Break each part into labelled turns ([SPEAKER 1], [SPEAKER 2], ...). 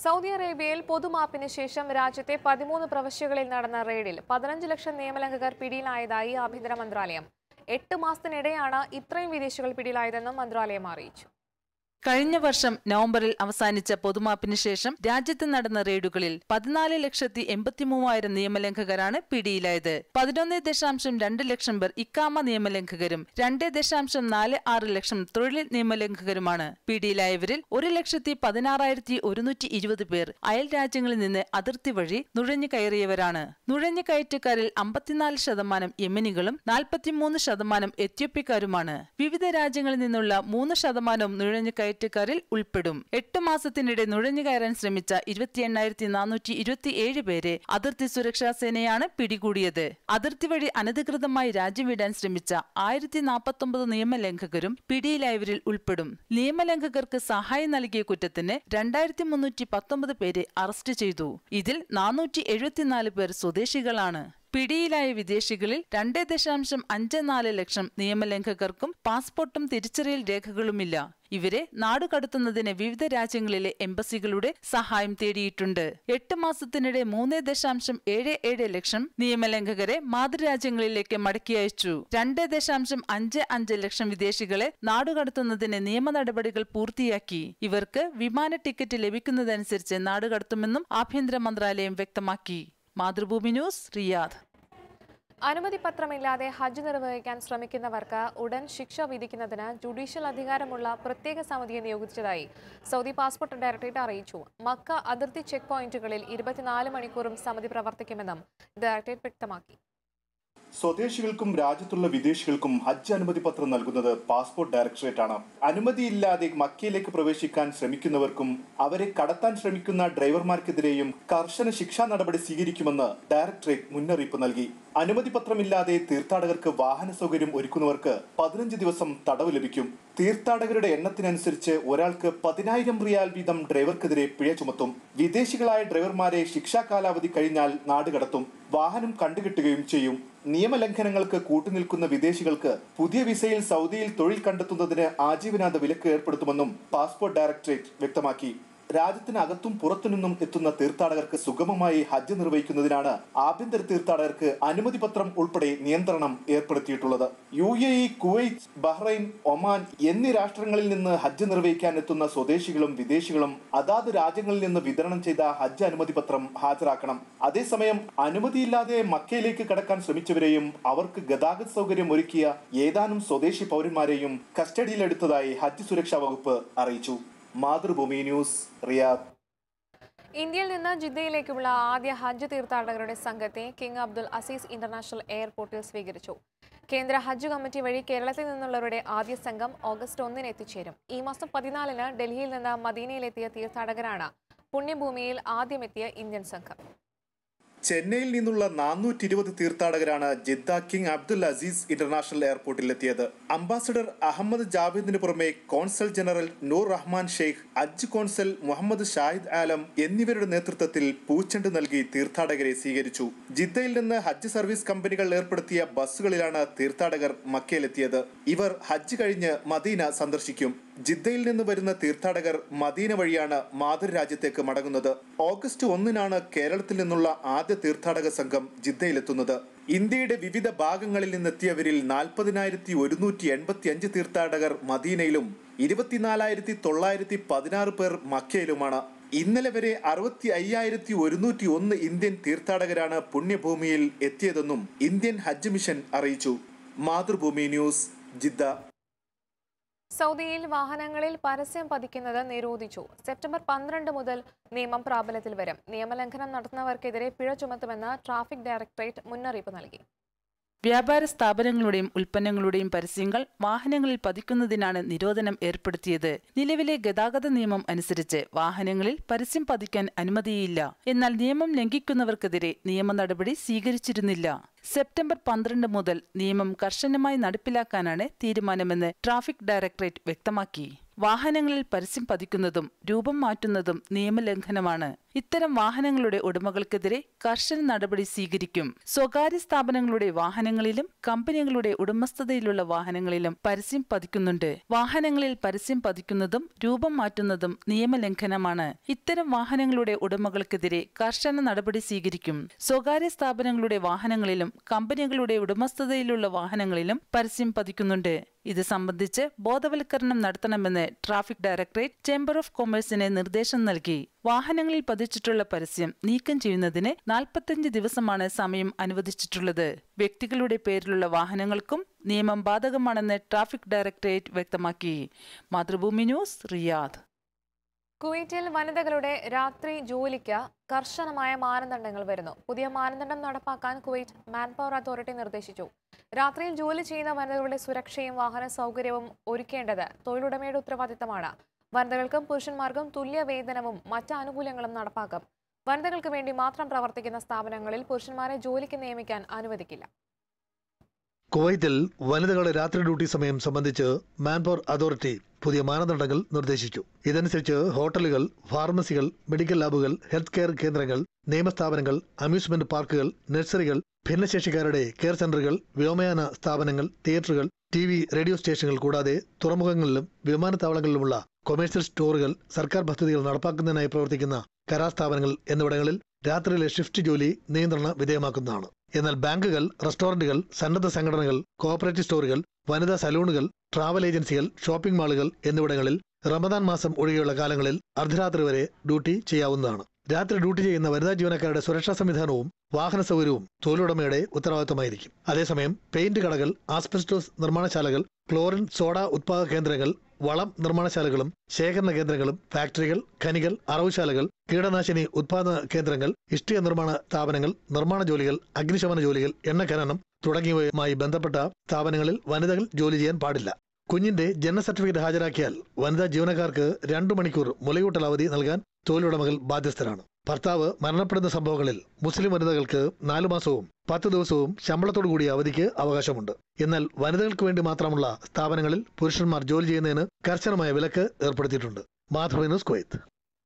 [SPEAKER 1] Saudi അറേബ്യയിൽ പൊതുമാപ്പിന് ശേഷം രാജ്യത്തെ പതിമൂന്ന് പ്രവിശ്യകളിൽ നടന്ന റെയ്ഡിൽ പതിനഞ്ച് ലക്ഷം നിയമലംഘകർ പിടിയിലായതായി ആഭ്യന്തര മന്ത്രാലയം എട്ട് മാസത്തിനിടെയാണ് ഇത്രയും വിദേശികൾ പിടിയിലായതെന്നും മന്ത്രാലയം അറിയിച്ചു
[SPEAKER 2] കഴിഞ്ഞ വർഷം നവംബറിൽ അവസാനിച്ച പൊതുമാപ്പിന് ശേഷം രാജ്യത്ത് നടന്ന റെയ്ഡുകളിൽ പതിനാല് ലക്ഷത്തി എൺപത്തി മൂവായിരം നിയമലംഘകരാണ് പിടിയിലായത് പതിനൊന്ന് ദശാംശം രണ്ട് ലക്ഷം പേർ ഇക്കാമ നിയമലംഘകരും രണ്ട് ദശാംശം നാല് ആറ് ലക്ഷം തൊഴിൽ നിയമലംഘകരുമാണ് പിടിയിലായവരിൽ ഒരു ലക്ഷത്തി പതിനാറായിരത്തി ഒരുന്നൂറ്റി ഇരുപത് പേർ അയൽ രാജ്യങ്ങളിൽ നിന്ന് അതിർത്തി വഴി നുഴഞ്ഞു കയറിയവരാണ് നുഴഞ്ഞു കയറ്റക്കാരിൽ അമ്പത്തിനാല് ശതമാനം യമനികളും നാൽപ്പത്തിമൂന്ന് ശതമാനം എത്യോപ്യക്കാരുമാണ് വിവിധ രാജ്യങ്ങളിൽ നിന്നുള്ള മൂന്ന് ശതമാനവും നുഴഞ്ഞു കയറ്റക്കാരിൽ ഉൾപ്പെടും എട്ട് മാസത്തിനിടെ നുഴഞ്ഞു കയറാൻ ശ്രമിച്ച ഇരുപത്തി എണ്ണായിരത്തി നാനൂറ്റി ഇരുപത്തിയേഴ് പേരെ അതിർത്തി സുരക്ഷാ സേനയാണ് പിടികൂടിയത് അതിർത്തി വഴി അനധികൃതമായി രാജ്യം വിടാൻ ശ്രമിച്ച ആയിരത്തി നാൽപ്പത്തൊമ്പത് നിയമലംഘകരും പിടിയിലായവരിൽ ഉൾപ്പെടും നിയമലംഘകർക്ക് സഹായം നൽകിയ കുറ്റത്തിന് രണ്ടായിരത്തി മുന്നൂറ്റി പത്തൊമ്പത് പേരെ അറസ്റ്റ് ചെയ്തു ഇതിൽ നാനൂറ്റി എഴുപത്തിനാല് പേർ സ്വദേശികളാണ് പിടിയിലായ വിദേശികളിൽ രണ്ട് ദശാംശം അഞ്ച് നാല് ലക്ഷം നിയമലംഘകർക്കും പാസ്പോർട്ടും തിരിച്ചറിയൽ രേഖകളുമില്ല ഇവരെ നാടുകടത്തുന്നതിന് വിവിധ രാജ്യങ്ങളിലെ എംബസികളുടെ സഹായം തേടിയിട്ടുണ്ട് എട്ട് മാസത്തിനിടെ മൂന്ന് ദശാംശം ഏഴ് ഏഴ് ലക്ഷം നിയമലംഘകരെ മാതൃരാജ്യങ്ങളിലേക്ക് മടക്കി അയച്ചു രണ്ട് ദശാംശം അഞ്ച് അഞ്ച് ലക്ഷം വിദേശികളെ നാടുകടത്തുന്നതിന് നിയമ നടപടികൾ പൂർത്തിയാക്കി ഇവർക്ക് വിമാന ടിക്കറ്റ് ലഭിക്കുന്നതനുസരിച്ച് നാടുകടത്തുമെന്നും ആഭ്യന്തര മന്ത്രാലയം വ്യക്തമാക്കി മാതൃഭൂമി ന്യൂസ് റിയാദ്
[SPEAKER 1] അനുമതി പത്രമില്ലാതെ ഹജ്ജ് നിർവഹിക്കാൻ ശ്രമിക്കുന്നവർക്ക് ഉടൻ ശിക്ഷ വിധിക്കുന്നതിന് ജുഡീഷ്യൽ അധികാരമുള്ള പ്രത്യേക സമിതിയെ നിയോഗിച്ചതായി സൗദി പാസ്പോർട്ട് ഡയറക്ടറേറ്റ് അറിയിച്ചു മക്ക അതിർത്തി ചെക്ക് പോയിന്റുകളിൽ ഇരുപത്തിനാല് മണിക്കൂറും സമിതി പ്രവർത്തിക്കുമെന്നും ഡയറക്ടറേറ്റ് വ്യക്തമാക്കി
[SPEAKER 3] സ്വദേശികൾക്കും രാജ്യത്തുള്ള വിദേശികൾക്കും ഹജ്ജ് അനുമതി പത്രം നൽകുന്നത് പാസ്പോർട്ട് ഡയറക്ടറേറ്റ് ആണ് അനുമതിയില്ലാതെ മക്കയിലേക്ക് പ്രവേശിക്കാൻ ശ്രമിക്കുന്നവർക്കും അവരെ കടത്താൻ ശ്രമിക്കുന്ന ഡ്രൈവർമാർക്കെതിരെയും കർശന ശിക്ഷാ നടപടി സ്വീകരിക്കുമെന്ന് ഡയറക്ടറേറ്റ് മുന്നറിയിപ്പ് നൽകി അനുമതി പത്രമില്ലാതെ തീർത്ഥാടകർക്ക് വാഹന സൗകര്യം ഒരുക്കുന്നവർക്ക് പതിനഞ്ച് ദിവസം തടവ് ലഭിക്കും തീർത്ഥാടകരുടെ എണ്ണത്തിനനുസരിച്ച് ഒരാൾക്ക് പതിനായിരം റിയാൽ വീതം ഡ്രൈവർക്കെതിരെ പിഴ ചുമത്തും വിദേശികളായ ഡ്രൈവർമാരെ ശിക്ഷാ കാലാവധി കഴിഞ്ഞാൽ നാടുകടത്തും വാഹനം കണ്ടുകിട്ടുകയും ചെയ്യും നിയമലംഘനങ്ങൾക്ക് കൂട്ടുനിൽക്കുന്ന വിദേശികൾക്ക് പുതിയ വിസയിൽ സൗദിയിൽ തൊഴിൽ കണ്ടെത്തുന്നതിന് ആജീവനാന്ത വിലക്ക് ഏർപ്പെടുത്തുമെന്നും പാസ്പോർട്ട് ഡയറക്ടറേറ്റ് വ്യക്തമാക്കി രാജ്യത്തിനകത്തും പുറത്തുനിന്നും എത്തുന്ന തീർത്ഥാടകർക്ക് സുഗമമായി ഹജ്ജ് നിർവഹിക്കുന്നതിനാണ് ആഭ്യന്തര തീർത്ഥാടകർക്ക് അനുമതി പത്രം ഉൾപ്പെടെ നിയന്ത്രണം ഏർപ്പെടുത്തിയിട്ടുള്ളത് U A E Kuwait Bahrain Oman എന്നീ രാഷ്ട്രങ്ങളിൽ നിന്ന് ഹജ്ജ് നിർവഹിക്കാൻ എത്തുന്ന സ്വദേശികളും വിദേശികളും അതാത് രാജ്യങ്ങളിൽ നിന്ന് വിതരണം ചെയ്ത ഹജ്ജ് അനുമതി പത്രം ഹാജരാക്കണം അതേസമയം അനുമതിയില്ലാതെ മക്കയിലേക്ക് കടക്കാൻ ശ്രമിച്ചവരെയും അവർക്ക് ഗതാഗത സൗകര്യം ഒരുക്കിയ ഏതാനും സ്വദേശി പൗരന്മാരെയും കസ്റ്റഡിയിലെടുത്തതായി ഹജ്ജ് സുരക്ഷാ വകുപ്പ് അറിയിച്ചു മാതൃഭൂമി ന്യൂസ് റിയാദ്
[SPEAKER 1] ഇന്ത്യയിൽ നിന്ന് ജിദ്ദയിലേക്കുള്ള ആദ്യ ഹജ്ജ് തീർത്ഥാടകരുടെ സംഘത്തെ കിങ് അബ്ദുൽ അസീസ് ഇന്റർനാഷണൽ എയർപോർട്ടിൽ സ്വീകരിച്ചു കേന്ദ്ര ഹജ്ജ് കമ്മിറ്റി വഴി കേരളത്തിൽ നിന്നുള്ളവരുടെ ആദ്യ സംഘം ഓഗസ്റ്റ് ഒന്നിന് എത്തിച്ചേരും ഈ മാസം പതിനാലിന് ഡൽഹിയിൽ നിന്ന് മദീനയിലെത്തിയ തീർത്ഥാടകരാണ് പുണ്യഭൂമിയിൽ ആദ്യമെത്തിയ ഇന്ത്യൻ സംഘം
[SPEAKER 3] ചെന്നൈയിൽ നിന്നുള്ള നാനൂറ്റി ഇരുപത് തീർത്ഥാടകരാണ് Jeddah King Abdul Aziz international എയർപോർട്ടിൽ എത്തിയത് അംബാസഡർ അഹമ്മദ് ജാവേദിന് പുറമെ consul general Noor Rahman Sheikh Hajj consul Mohammed Shahid Alam എന്നിവരുടെ നേതൃത്വത്തിൽ പൂച്ചെണ്ട് നൽകി തീർത്ഥാടകരെ സ്വീകരിച്ചു ജിദ്ദയിൽ നിന്ന് ഹജ്ജ് സർവീസ് കമ്പനികൾ ഏർപ്പെടുത്തിയ ബസ്സുകളിലാണ് തീർത്ഥാടകർ മക്കയിലെത്തിയത് ഇവർ ഹജ്ജ് കഴിഞ്ഞ് മദീന സന്ദർശിക്കും ജിദ്ദയിൽ നിന്ന് വരുന്ന തീർത്ഥാടകർ മദീന വഴിയാണ് മാതൃരാജ്യത്തേക്ക് മടങ്ങുന്നത് ഓഗസ്റ്റ് ഒന്നിനാണ് കേരളത്തിൽ നിന്നുള്ള ആദ്യ തീർത്ഥാടക സംഘം ജിദ്ദയിലെത്തുന്നത് ഇന്ത്യയുടെ വിവിധ ഭാഗങ്ങളിൽ നിന്നെത്തിയവരിൽ നാൽപ്പതിനായിരത്തി ഒരുന്നൂറ്റി എൺപത്തി അഞ്ച് തീർത്ഥാടകർ മദീനയിലും ഇരുപത്തിനാലായിരത്തി തൊള്ളായിരത്തി പതിനാറ് പേർ മക്കയിലുമാണ് ഇന്നലെ വരെ അറുപത്തി അയ്യായിരത്തി ഒരുന്നൂറ്റി ഒന്ന് ഇന്ത്യൻ തീർത്ഥാടകരാണ് പുണ്യഭൂമിയിൽ എത്തിയതെന്നും ഇന്ത്യൻ ഹജ്ജ് മിഷൻ അറിയിച്ചു മാതൃഭൂമി ന്യൂസ് ജിദ്ദ
[SPEAKER 1] സൗദിയിൽ വാഹനങ്ങളിൽ പരസ്യം പതിക്കുന്നത് നിരോധിച്ചു സെപ്റ്റംബർ പന്ത്രണ്ട് മുതൽ നിയമം പ്രാബല്യത്തിൽ വരും നിയമലംഘനം നടത്തുന്നവർക്കെതിരെ പിഴ ചുമത്തുമെന്ന് ട്രാഫിക് ഡയറക്ടറേറ്റ് മുന്നറിയിപ്പ് നൽകി
[SPEAKER 2] വ്യാപാര സ്ഥാപനങ്ങളുടെയും ഉൽപ്പന്നങ്ങളുടെയും പരസ്യങ്ങൾ വാഹനങ്ങളിൽ പതിക്കുന്നതിനാണ് നിരോധനം ഏർപ്പെടുത്തിയത് നിലവിലെ ഗതാഗത നിയമം അനുസരിച്ച് വാഹനങ്ങളിൽ പരസ്യം പതിക്കാൻ അനുമതിയില്ല എന്നാൽ നിയമം ലംഘിക്കുന്നവർക്കെതിരെ നിയമ നടപടി സ്വീകരിച്ചിരുന്നില്ല സെപ്റ്റംബർ പന്ത്രണ്ട് മുതൽ നിയമം കർശനമായി നടപ്പിലാക്കാനാണ് തീരുമാനമെന്ന് ട്രാഫിക് ഡയറക്ടറേറ്റ് വ്യക്തമാക്കി വാഹനങ്ങളിൽ പരസ്യം പതിക്കുന്നതും രൂപം മാറ്റുന്നതും നിയമലംഘനമാണ് ഇത്തരം വാഹനങ്ങളുടെ ഉടമകൾക്കെതിരെ കർശന നടപടി സ്വീകരിക്കും സ്വകാര്യ സ്ഥാപനങ്ങളുടെ വാഹനങ്ങളിലും കമ്പനികളുടെ ഉടമസ്ഥതയിലുള്ള വാഹനങ്ങളിലും പരസ്യം പതിക്കുന്നുണ്ട് വാഹനങ്ങളിൽ പരസ്യം പതിക്കുന്നതും രൂപം മാറ്റുന്നതും നിയമലംഘനമാണ് ഇത്തരം വാഹനങ്ങളുടെ ഉടമകൾക്കെതിരെ കർശന നടപടി സ്വീകരിക്കും സ്വകാര്യ സ്ഥാപനങ്ങളുടെ വാഹനങ്ങളിലും കമ്പനികളുടെ ഉടമസ്ഥതയിലുള്ള വാഹനങ്ങളിലും പരസ്യം പതിക്കുന്നുണ്ട് ഇത് സംബന്ധിച്ച് ബോധവൽക്കരണം നടത്തണമെന്ന് ട്രാഫിക് ഡയറക്ടറേറ്റ് ചേംബർ ഓഫ് കൊമേഴ്സിന് നിർദ്ദേശം നൽകി വാഹനങ്ങളിൽ പതിച്ചിട്ടുള്ള പരസ്യം നീക്കം ചെയ്യുന്നതിന് നാൽപ്പത്തഞ്ച് ദിവസമാണ് സമയം അനുവദിച്ചിട്ടുള്ളത് വ്യക്തികളുടെ പേരിലുള്ള വാഹനങ്ങൾക്കും നിയമം ബാധകമാണെന്ന് ട്രാഫിക് ഡയറക്ടറേറ്റ് വ്യക്തമാക്കി മാതൃഭൂമി ന്യൂസ് റിയാദ്
[SPEAKER 1] കുവൈറ്റിൽ വനിതകളുടെ രാത്രി ജോലിക്ക് കർശനമായ മാനദണ്ഡങ്ങൾ വരുന്നു പുതിയ മാനദണ്ഡം നടപ്പാക്കാൻ കുവൈറ്റ് മാൻപവർ അതോറിറ്റി നിർദ്ദേശിച്ചു രാത്രിയിൽ ജോലി ചെയ്യുന്ന വനിതകളുടെ സുരക്ഷയും വാഹന സൗകര്യവും ഒരുക്കേണ്ടത് തൊഴിലുടമയുടെ ഉത്തരവാദിത്തമാണ് വനിതകൾക്കും പുരുഷന്മാർക്കും തുല്യ വേതനവും മറ്റ് ആനുകൂല്യങ്ങളും നടപ്പാക്കും വനിതകൾക്ക് വേണ്ടി മാത്രം പ്രവർത്തിക്കുന്ന സ്ഥാപനങ്ങളിൽ പുരുഷന്മാരെ ജോലിക്ക് നിയമിക്കാൻ അനുവദിക്കില്ല
[SPEAKER 4] കുവൈറ്റിൽ വനിതകളുടെ രാത്രി ഡ്യൂട്ടി സമയം സംബന്ധിച്ച് മാൻപവർ അതോറിറ്റി പുതിയ മാനദണ്ഡങ്ങൾ നിർദ്ദേശിച്ചു ഇതനുസരിച്ച് ഹോട്ടലുകൾ ഫാർമസികൾ മെഡിക്കൽ ലാബുകൾ ഹെൽത്ത് കെയർ കേന്ദ്രങ്ങൾ നിയമസ്ഥാപനങ്ങൾ അമ്യൂസ്മെന്റ് പാർക്കുകൾ നഴ്സറികൾ ഭിന്നശേഷിക്കാരുടെ കെയർ സെന്ററുകൾ വ്യോമയാന സ്ഥാപനങ്ങൾ തിയേറ്ററുകൾ ടി വി റേഡിയോ സ്റ്റേഷനുകൾ കൂടാതെ തുറമുഖങ്ങളിലും വിമാനത്താവളങ്ങളിലുമുള്ള കൊമേഴ്സ്യൽ സ്റ്റോറുകൾ സർക്കാർ പദ്ധതികൾ നടപ്പാക്കുന്നതിനായി പ്രവർത്തിക്കുന്ന കരാർ സ്ഥാപനങ്ങൾ എന്നിവിടങ്ങളിൽ രാത്രിയിലെ ഷിഫ്റ്റ് ജോലി നിയന്ത്രണ വിധേയമാക്കുന്നതാണ് എന്നാൽ ബാങ്കുകൾ റെസ്റ്റോറന്റുകൾ സന്നദ്ധ സംഘടനകൾ കോഓപ്പറേറ്റീവ് സ്റ്റോറുകൾ വനിതാ സലൂണുകൾ ട്രാവൽ ഏജൻസികൾ ഷോപ്പിംഗ് മാളുകൾ എന്നിവിടങ്ങളിൽ റമദാൻ മാസം ഒഴികെയുള്ള കാലങ്ങളിൽ അർദ്ധരാത്രി വരെ ഡ്യൂട്ടി ചെയ്യാവുന്നതാണ് രാത്രി ഡ്യൂട്ടി ചെയ്യുന്ന വനിതാ ജീവനക്കാരുടെ സുരക്ഷാ സംവിധാനവും വാഹന സൗകര്യവും തൊഴിലുടമയുടെ ഉത്തരവാദിത്തമായിരിക്കും അതേസമയം പെയിന്റ് കടകൾ ആസ്പെസ്റ്റോസ് നിർമ്മാണശാലകൾ ക്ലോറിൻ സോഡ ഉത്പാദക കേന്ദ്രങ്ങൾ വളം നിർമ്മാണശാലകളും ശേഖരണ കേന്ദ്രങ്ങളും ഫാക്ടറികൾ ഖനികൾ അറവുശാലകൾ കീടനാശിനി ഉത്പാദന കേന്ദ്രങ്ങൾ ഇഷ്ടിക നിർമ്മാണ സ്ഥാപനങ്ങൾ നിർമ്മാണ ജോലികൾ അഗ്നിശമന ജോലികൾ എണ്ണ ഖനനം തുടങ്ങിയവയുമായി ബന്ധപ്പെട്ട സ്ഥാപനങ്ങളിൽ വനിതകൾ ജോലി ചെയ്യാൻ പാടില്ല കുഞ്ഞിന്റെ ജനന സർട്ടിഫിക്കറ്റ് ഹാജരാക്കിയാൽ വനിതാ ജീവനക്കാർക്ക് രണ്ടു മണിക്കൂർ മുലയൂട്ടൽ അവധി നൽകാൻ തൊഴിലുടമകൾ ബാധ്യസ്ഥരാണ് ഭർത്താവ് മരണപ്പെടുന്ന സംഭവങ്ങളിൽ മുസ്ലിം വനിതകൾക്ക് നാലു മാസവും പത്ത് ദിവസവും ശമ്പളത്തോടു കൂടിയ അവധിക്ക് അവകാശമുണ്ട് എന്നാൽ വനിതകൾക്ക് വേണ്ടി മാത്രമുള്ള സ്ഥാപനങ്ങളിൽ പുരുഷന്മാർ ജോലി ചെയ്യുന്നതിന് കർശനമായ വിലക്ക് ഏർപ്പെടുത്തിയിട്ടുണ്ട് മാധവ ന്യൂസ് കുവൈത്ത്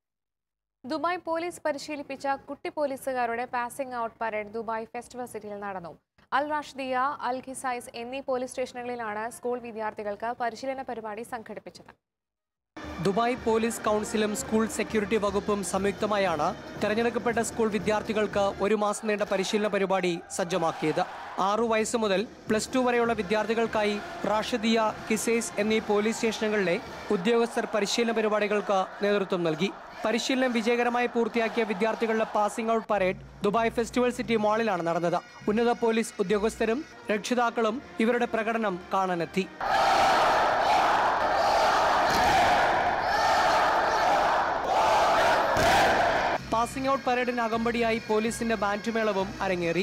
[SPEAKER 1] ദുബായ് പോലീസ് പരിശീലിപ്പിച്ച കുട്ടി പോലീസുകാരുടെ passing out parade Dubai festival സിറ്റിയിൽ നടന്നു അൽ റാഷ്ദിയ അൽ ഖിസൈസ് എന്നീ പോലീസ് സ്റ്റേഷനുകളിലാണ് സ്കൂൾ വിദ്യാർത്ഥികൾക്ക് പരിശീലന പരിപാടി സംഘടിപ്പിച്ചത്
[SPEAKER 5] ദുബായ് പോലീസ് കൗൺസിലും സ്കൂൾ സെക്യൂരിറ്റി വകുപ്പും സംയുക്തമായാണ് തെരഞ്ഞെടുക്കപ്പെട്ട സ്കൂൾ വിദ്യാർത്ഥികൾക്ക് ഒരു മാസം നീണ്ട പരിശീലന പരിപാടി സജ്ജമാക്കിയത് ആറു വയസ്സ് മുതൽ പ്ലസ് ടു വരെയുള്ള വിദ്യാർത്ഥികൾക്കായി റാഷിദിയ കിസേസ് എന്നീ പോലീസ് സ്റ്റേഷനുകളിലെ ഉദ്യോഗസ്ഥർ പരിശീലന പരിപാടികൾക്ക് നേതൃത്വം നൽകി പരിശീലനം വിജയകരമായി പൂർത്തിയാക്കിയ വിദ്യാർത്ഥികളുടെ passing out parade Dubai festival city മാളിലാണ് നടന്നത് ഉന്നത പോലീസ് ഉദ്യോഗസ്ഥരും രക്ഷിതാക്കളും ഇവരുടെ പ്രകടനം കാണാനെത്തി പാസിംഗ് ഔട്ട് പരേഡിന് അകമ്പടിയായി പോലീസിന്റെ ബാൻഡ് മേളവും അരങ്ങേറി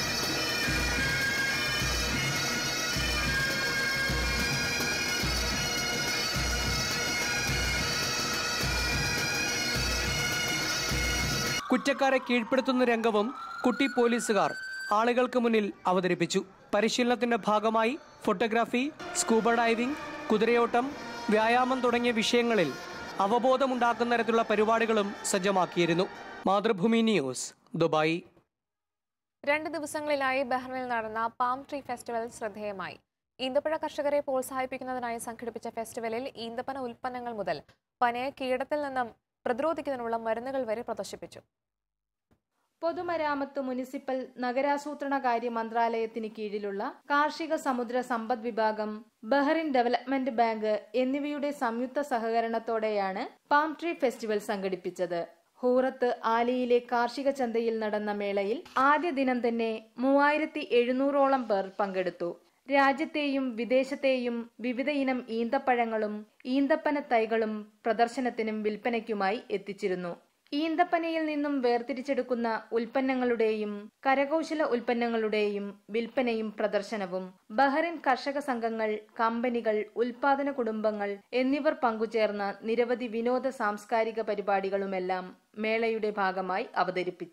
[SPEAKER 5] കുറ്റക്കാരെ കീഴ്പ്പെടുത്തുന്ന രംഗവും കുട്ടി പോലീസുകാർ ആളുകൾക്ക് മുന്നിൽ അവതരിപ്പിച്ചു പരിശീലനത്തിന്റെ ഭാഗമായി ഫോട്ടോഗ്രാഫി സ്കൂബ ഡൈവിംഗ് കുതിരയോട്ടം വ്യായാമം തുടങ്ങിയ വിഷയങ്ങളിൽ അവബോധമുണ്ടാക്കുന്ന തരത്തിലുള്ള പരിപാടികളും സജ്ജമാക്കിയിരുന്നു മാതൃഭൂമി ന്യൂസ് ദുബായ്
[SPEAKER 1] രണ്ട് ദിവസങ്ങളിലായി ബഹ്റിനിൽ നടന്ന പാം ട്രീ ഫെസ്റ്റിവൽ ശ്രദ്ധേയമായി ഈന്തപ്പഴ കർഷകരെ പ്രോത്സാഹിപ്പിക്കുന്നതിനായി സംഘടിപ്പിച്ച ഫെസ്റ്റിവലിൽ ഈന്തപ്പന ഉൽപ്പന്നങ്ങൾ മുതൽ പനയെ കീടത്തിൽ നിന്നും പ്രതിരോധിക്കുന്നതിനുള്ള മരുന്നുകൾ വരെ പ്രദർശിപ്പിച്ചു
[SPEAKER 6] പൊതുമരാമത്ത് മുനിസിപ്പൽ നഗരാസൂത്രണകാര്യ മന്ത്രാലയത്തിന് കീഴിലുള്ള കാർഷിക സമുദ്ര സമ്പദ് വിഭാഗം ബഹ്റിൻ ഡെവലപ്മെന്റ് ബാങ്ക് എന്നിവയുടെ സംയുക്ത സഹകരണത്തോടെയാണ് പാം ട്രീ ഫെസ്റ്റിവൽ സംഘടിപ്പിച്ചത് ഹൂറത്ത് ആലിയിലെ കാർഷിക ചന്തയിൽ നടന്ന മേളയിൽ ആദ്യ ദിനം തന്നെ മൂവായിരത്തി എഴുന്നൂറോളം പേർ പങ്കെടുത്തു രാജ്യത്തെയും വിദേശത്തെയും വിവിധ ഇനം ഈന്തപ്പഴങ്ങളും ഈന്തപ്പന തൈകളും പ്രദർശനത്തിനും വിൽപ്പനയ്ക്കുമായി എത്തിച്ചിരുന്നു ഈന്തപ്പനയിൽ നിന്നും വേർതിരിച്ചെടുക്കുന്ന ഉൽപ്പന്നങ്ങളുടെയും കരകൗശല ഉൽപ്പന്നങ്ങളുടെയും വിൽപ്പനയും പ്രദർശനവും ബഹ്റിൻ കർഷക സംഘങ്ങൾ കമ്പനികൾ ഉൽപാദന കുടുംബങ്ങൾ എന്നിവർ പങ്കുചേർന്ന നിരവധി വിനോദ സാംസ്കാരിക പരിപാടികളുമെല്ലാം മേളയുടെ ഭാഗമായി അവതരിപ്പിച്ചു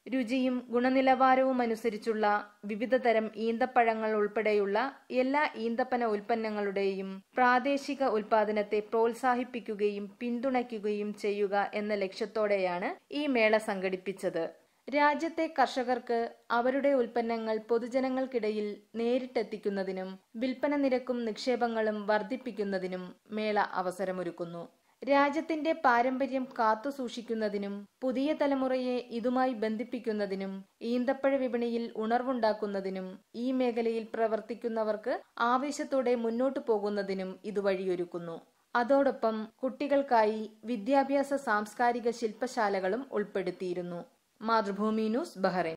[SPEAKER 6] രുചിയും ഗുണനിലവാരവും അനുസരിച്ചുള്ള വിവിധ തരം ഈന്തപ്പഴങ്ങൾ ഉൾപ്പെടെയുള്ള എല്ലാ ഈന്തപ്പന ഉൽപ്പന്നങ്ങളുടെയും പ്രാദേശിക ഉൽപാദനത്തെ പ്രോത്സാഹിപ്പിക്കുകയും പിന്തുണയ്ക്കുകയും ചെയ്യുക എന്ന ലക്ഷ്യത്തോടെയാണ് ഈ മേള സംഘടിപ്പിച്ചത് രാജ്യത്തെ കർഷകർക്ക് അവരുടെ ഉൽപ്പന്നങ്ങൾ പൊതുജനങ്ങൾക്കിടയിൽ നേരിട്ടെത്തിക്കുന്നതിനും വിൽപ്പന നിരക്കും നിക്ഷേപങ്ങളും വർദ്ധിപ്പിക്കുന്നതിനും മേള അവസരമൊരുക്കുന്നു രാജ്യത്തിന്റെ പാരമ്പര്യം കാത്തുസൂക്ഷിക്കുന്നതിനും പുതിയ തലമുറയെ ഇതുമായി ബന്ധിപ്പിക്കുന്നതിനും ഈന്തപ്പഴ വിപണിയിൽ ഉണർവുണ്ടാക്കുന്നതിനും ഈ മേഖലയിൽ പ്രവർത്തിക്കുന്നവർക്ക് ആവേശത്തോടെ മുന്നോട്ടു പോകുന്നതിനും ഇത് വഴിയൊരുക്കുന്നു അതോടൊപ്പം കുട്ടികൾക്കായി വിദ്യാഭ്യാസ സാംസ്കാരിക ശില്പശാലകളും ഉൾപ്പെടുത്തിയിരുന്നു മാതൃഭൂമി ന്യൂസ് ബഹ്റൈൻ